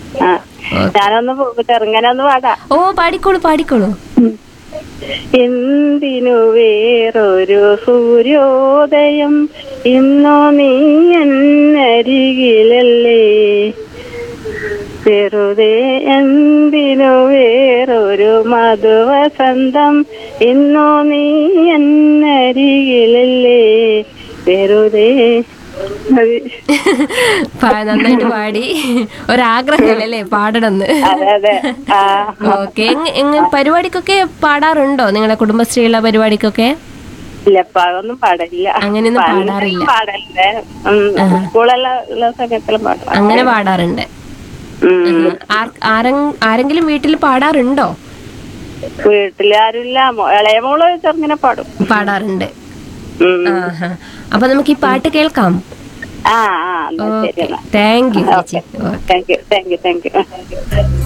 ആ ഞാനൊന്ന് പോ- ചെറുങ്ങനെ ഒന്ന് പാടാം ഓ പാടിക്കോളൂ പാടിക്കോളൂ എന്തിനു വേറൊരു സൂര്യോദയം ഇന്നോ നീ എന്നരികിലല്ലേ വെറുതെ എന്തിനു വേറൊരു മധുവസന്തം ഇന്നോ നീ എന്നരികിലല്ലേ വെറുതെ അത് പാ- നന്നായിട്ട് പാടി ഒരാഗ്രഹമല്ലേ പാടണമെന്ന് അതെ അതെ ആ ഓക്കെ പരിപാടിക്കൊക്കെ പാടാറുണ്ടോ നിങ്ങളുടെ കുടുംബശ്രീയുള്ള പരിപാടിക്കൊക്കെ ഇല്ല പാടൊന്നും പാടില്ല അങ്ങനെയൊന്നും പണ്ട് പാടാറില്ല. പാടല്ലേ സ്കൂളെല്ലാം ഉള്ള സമയത്തെല്ലാം പാടാം അങ്ങനെ പാടാറുണ്ട് ഉം. ആർ- ആരെ- ആരെങ്കിലും വീട്ടിൽ പാടാറുണ്ടോ വീട്ടില് ആരുമില്ല മോ- ഇളയ മോള് ചെറുങ്ങനെ പാടും പാടാറുണ്ട് ഉം. ആഹാ. അപ്പൊ നമുക്ക് ഈ പാട്ട് കേൾക്കാം ആ ആ എന്നാ ശരി ഓക്കെ എന്നാ താങ്ക് യു ചേച്ചി thank you thank you thank U